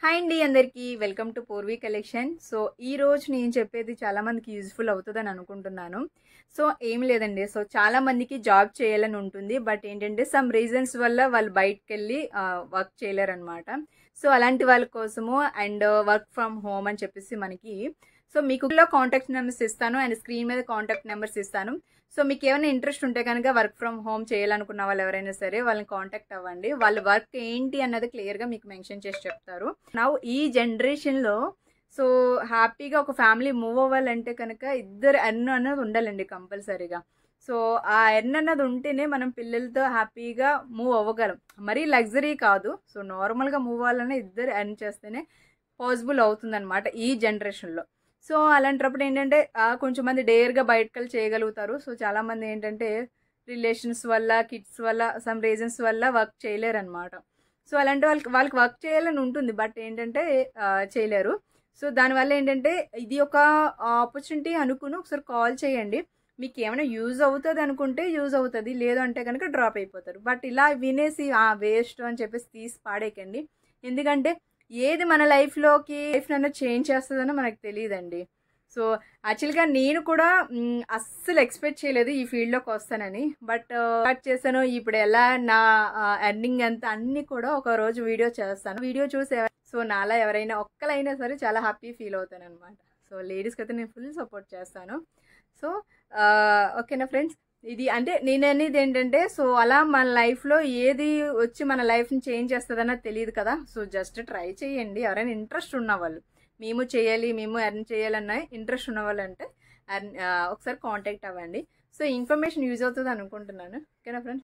hi అండి అందరికీ welcome to Purvi collection so ఈ రోజు నేను చెప్పేది చాలా మందికి యూజ్ఫుల్ అవుతుందని అనుకుంటున్నాను సో ఏం లేదండి సో చాలా మందికి జాబ్ చేయాలని ఉంటుంది బట్ ఏంటంటే సమ్ రీజన్స్ వల్ల వాళ్ళు బయటకు వెళ్ళి వర్క్ చేయలేరు అనమాట సో అలాంటి వాళ్ళ కోసము అండ్ వర్క్ ఫ్రమ్ హోమ్ అని చెప్పేసి మనకి సో మీకు కాంటాక్ట్ నెంబర్స్ ఇస్తాను అండ్ స్క్రీన్ మీద కాంటాక్ట్ నెంబర్స్ ఇస్తాను సో మీకు ఏమైనా ఇంట్రెస్ట్ ఉంటే కనుక వర్క్ ఫ్రమ్ హోమ్ చేయాలనుకున్న వాళ్ళు ఎవరైనా సరే వాళ్ళని కాంటాక్ట్ అవ్వండి వాళ్ళ వర్క్ ఏంటి అన్నది క్లియర్గా మీకు మెన్షన్ చేసి చెప్తారు నా ఈ జనరేషన్లో సో హ్యాపీగా ఒక ఫ్యామిలీ మూవ్ అవ్వాలంటే కనుక ఇద్దరు ఎర్న్ అన్నది ఉండాలండి కంపల్సరీగా సో ఆ ఎర్న్ అన్నది ఉంటేనే మనం పిల్లలతో హ్యాపీగా మూవ్ అవ్వగలం మరీ లగ్జరీ కాదు సో నార్మల్గా మూవ్ అవ్వాలన్నా ఇద్దరు ఎర్న్ చేస్తేనే పాసిబుల్ అవుతుందన్నమాట ఈ జనరేషన్లో సో అలాంటప్పుడు ఏంటంటే కొంచెం మంది డేర్గా బయటకెళ్ళి చేయగలుగుతారు సో చాలామంది ఏంటంటే రిలేషన్స్ వల్ల కిడ్స్ వల్ల సమ్ రీజన్స్ వల్ల వర్క్ చేయలేరు అనమాట సో అలాంటి వాళ్ళకి వాళ్ళకి వర్క్ చేయాలని ఉంటుంది బట్ ఏంటంటే చేయలేరు సో దానివల్ల ఏంటంటే ఇది ఒక ఆపర్చునిటీ అనుకుని ఒకసారి కాల్ చేయండి మీకు ఏమైనా యూజ్ అవుతుంది అనుకుంటే యూజ్ అవుతుంది లేదు అంటే కనుక డ్రాప్ అయిపోతారు బట్ ఇలా వినేసి వేస్ట్ అని చెప్పేసి తీసి పాడేయకండి ఎందుకంటే ఏది మన లైఫ్లోకి లైఫ్ నన్ను చేంజ్ చేస్తుందనో మనకు తెలియదండి సో యాక్చువల్గా నేను కూడా అస్సలు ఎక్స్పెక్ట్ చేయలేదు ఈ ఫీల్డ్లోకి వస్తానని బట్ స్టార్ట్ చేశాను ఇప్పుడు ఎలా నా ఎర్నింగ్ అంతా అన్నీ కూడా ఒక రోజు వీడియో చేస్తాను వీడియో చూసి సో నాలా ఎవరైనా ఒక్కలైనా సరే చాలా హ్యాపీ ఫీల్ అవుతాను అనమాట సో లేడీస్కి అయితే నేను ఫుల్ సపోర్ట్ చేస్తాను సో ఓకేనా ఫ్రెండ్స్ ఇది అంటే నేను అనేది ఏంటంటే సో అలా మన లైఫ్లో ఏది వచ్చి మన లైఫ్ని చేంజ్ చేస్తుందన్నది తెలియదు కదా సో జస్ట్ ట్రై చేయండి ఎవరైనా ఇంట్రెస్ట్ ఉన్న వాళ్ళు మేము చేయాలి మేము ఎర్న్ చేయాలన్న ఇంట్రెస్ట్ ఉన్న వాళ్ళు అంటే ఒకసారి కాంటాక్ట్ అవ్వండి సో ఇన్ఫర్మేషన్ యూజ్ అవుతుంది అనుకుంటున్నాను ఓకేనా ఫ్రెండ్స్